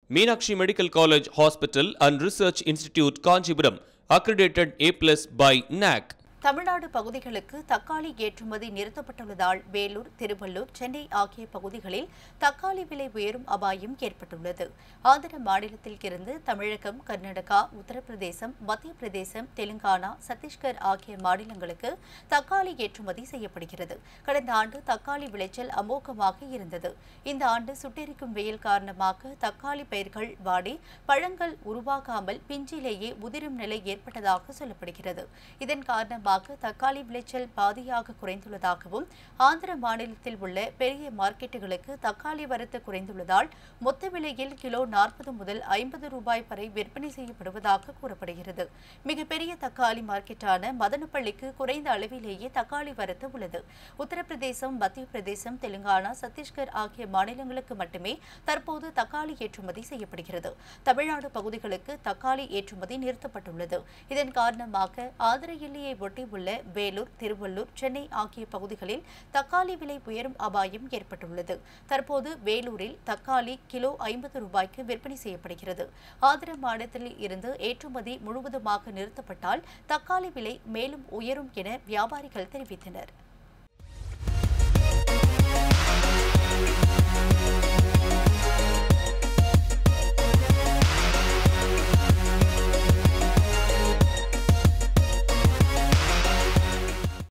Meenakshi Medical College Hospital and Research Institute Kanchipuram accredited A plus by NAC. Tamil Nadu பகுதிகளுக்கு தக்காளி ஏற்றுமதி நிறுத்தப்பட்டுள்ளதால் வேலூர் திருவள்ளூர் சென்னை ஆகிய பகுதிகளில் தக்காளி விலை உயரும் அபாயம் ஏற்பட்டுள்ளது ஆந்திர மாநிலத்தில் இருந்து தமிழகம் கர்நாடகா உத்தரப்பிரதேசம் மத்திய பிரதேசம் தெலுங்கானா சத்தீஸ்கர் ஆகிய மாநிலங்களுக்கு தக்காளி ஏற்றுமதி செய்யப்படுகிறது கடந்த ஆண்டு தக்காளி விளைச்சல் அமோகமாக இருந்தது இந்த ஆண்டு சுட்டெரிக்கும் வெயில் காரணமாக தக்காளி பயிர்கள் வாடி பழங்கள் உருவாகாமல் பிஞ்சிலேயே உதிரும் நிலை ஏற்பட்டதாக சொல்லப்படுகிறது இதன் காரணமாக தக்காளி விளைச்சல் பாதியாக குறைந்துள்ளதாகவும் ஆந்திர மாநிலத்தில் உள்ள பெரிய மார்க்கெட்டுகளுக்கு தக்காளி வரத்து குறைந்துள்ளதால் மொத்த விலையில் கிலோ நாற்பது முதல் ஐம்பது ரூபாய் வரை விற்பனை செய்யப்படுவதாக கூறப்படுகிறது மிகப்பெரிய தக்காளி மார்க்கெட்டான மதனப்பள்ளிக்கு குறைந்த அளவிலேயே தக்காளி வரத்து உள்ளது உத்தரப்பிரதேசம் மத்திய பிரதேசம் தெலுங்கானா சத்தீஸ்கர் ஆகிய மாநிலங்களுக்கு மட்டுமே தற்போது தக்காளி ஏற்றுமதி செய்யப்படுகிறது தமிழ்நாடு பகுதிகளுக்கு தக்காளி ஏற்றுமதி நிறுத்தப்பட்டுள்ளது இதன் காரணமாக ஆந்திர எல்லையை ஒட்டியுள்ள வேலூர் திருவள்ளூர் சென்னை ஆகிய பகுதிகளில் தக்காளி விலை உயரும் அபாயம் ஏற்பட்டுள்ளது தற்போது வேலூரில் தக்காளி கிலோ ஐம்பது ரூபாய்க்கு விற்பனை செய்யப்படுகிறது ஆந்திர மாநிலத்தில் இருந்து ஏற்றுமதி முழுவதுமாக நிறுத்தப்பட்டால் தக்காளி விலை மேலும் உயரும் என வியாபாரிகள் தெரிவித்தனர்